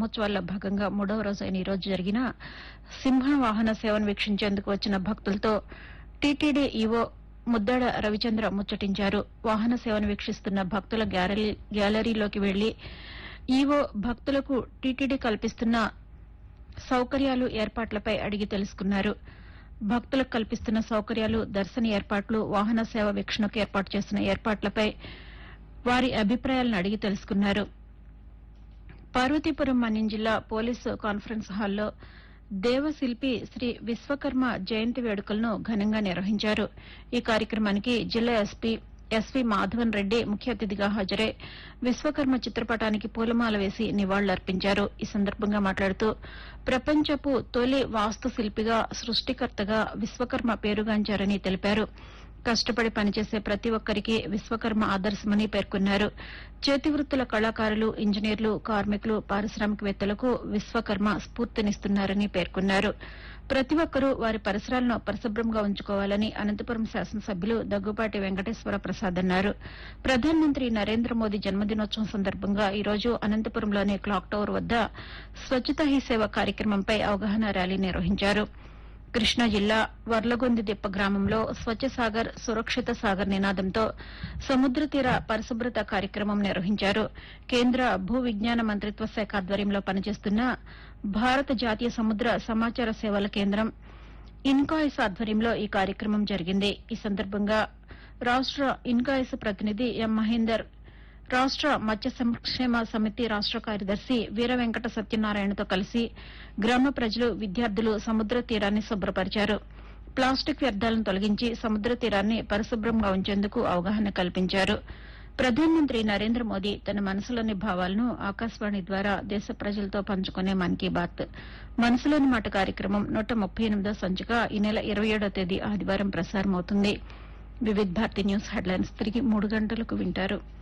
బ్రహ్మోత్సవాల్లో భాగంగా మూడవ రోజైన ఈ రోజు జరిగిన సింహ వాహన సేవను వీక్షించేందుకు వచ్చిన భక్తులతో టీటీడీ ఈవో ముద్దాడ రవిచంద్ర ముచ్చటించారు వాహన సేవను వీక్షిస్తున్న భక్తుల గ్యాలరీ గ్యాలరీలోకి వెళ్లి ఈవో భక్తులకు టీటీడీ కల్పిస్తున్న సౌకర్యాలు ఏర్పాట్లపై అడిగి తెలుసుకున్నారు భక్తులకు కల్పిస్తున్న సౌకర్యాలు దర్శన ఏర్పాట్లు వాహన సేవ వీక్షణకు ఏర్పాటు చేసిన ఏర్పాట్లపై వారి అభిప్రాయాలను అడిగి తెలుసుకున్నారు పార్వతీపురం మన్యం జిల్లా పోలీసు కాన్ఫరెన్స్ హాల్లో దేవశిల్పి శ్రీ విశ్వకర్మ జయంతి వేడుకలను ఘనంగా నిర్వహించారు ఈ కార్యక్రమానికి జిల్లా ఎస్పీ ఎస్వి మాధవన్ రెడ్డి ముఖ్య అతిథిగా హాజరై విశ్వకర్మ చిత్రపటానికి పూలమాల వేసి నివాళులర్పించారు ఈ సందర్భంగా మాట్లాడుతూ ప్రపంచపు తొలి వాస్తు శిల్పిగా సృష్టికర్తగా విశ్వకర్మ పేరుగాంచారని తెలిపారు కష్టపడి పనిచేసే ప్రతి ఒక్కరికి విశ్వకర్మ ఆదర్శమని పేర్కొన్నారు చేతివృత్తుల కళాకారులు ఇంజనీర్లు కార్మికులు పారిశ్రామికవేత్తలకు విశ్వకర్మ స్ఫూర్తినిస్తున్నారని పేర్కొన్నారు ప్రతి ఒక్కరూ వారి పరిసరాలను పరిశుభ్రంగా ఉంచుకోవాలని అనంతపురం శాసనసభ్యులు దగ్గుపాటి వెంకటేశ్వర ప్రసాద్ అన్నారు ప్రధానమంత్రి నరేంద్ర మోదీ జన్మదినోత్సవం సందర్భంగా ఈ రోజు అనంతపురంలోని క్లాక్ టవర్ వద్ద స్వచ్ఛతా హీ సేవ కార్యక్రమంపై అవగాహన ర్యాలీ నిర్వహించారు కృష్ణా జిల్లా వర్లగొందిదిప్ప గ్రామంలో స్వచ్ఛ సాగర్ సురక్షిత సాగర్ నినాదంతో సముద్ర తీర పరిశుభ్రత కార్యక్రమం నిర్వహించారు కేంద్ర భూ విజ్ఞాన మంత్రిత్వ శాఖ ఆధ్వర్యంలో పనిచేస్తున్న భారత జాతీయ సముద్ర సమాచార సేవల కేంద్రం ఇన్కాయిస్ ఆధ్వర్యంలో ఈ కార్యక్రమం జరిగింది ఈ సందర్భంగా రాష్ట ఇన్కాయిస్ ప్రతినిధి ఎం మహేందర్ రాష్ట మత్స్య సంక్షేమ సమితి రాష్ట కార్యదర్శి వీర వెంకట సత్యనారాయణతో కలిసి గ్రామ ప్రజలు విద్యార్థులు సముద్ర తీరాన్ని శుభ్రపరిచారు ప్లాస్టిక్ వ్యర్థాలను తొలగించి సముద్ర తీరాన్ని పరిశుభ్రంగా ఉంచేందుకు అవగాహన కల్పించారు ప్రధానమంత్రి నరేంద్ర మోదీ తన మనసులోని భావాలను ఆకాశవాణి ద్వారా దేశ ప్రజలతో పంచుకునే మన్ కీ బాత్ మనసులోని మాట కార్యక్రమం నూట ముప్పై ఎనిమిదో సంచిక ఈ నెల ఇరవై ఏడో తేదీ ఆదివారం ప్రసారమవుతుంది వివిధ్ భారతి న్యూస్ హెడ్లైన్స్ తిరిగి మూడు గంటలకు వింటారు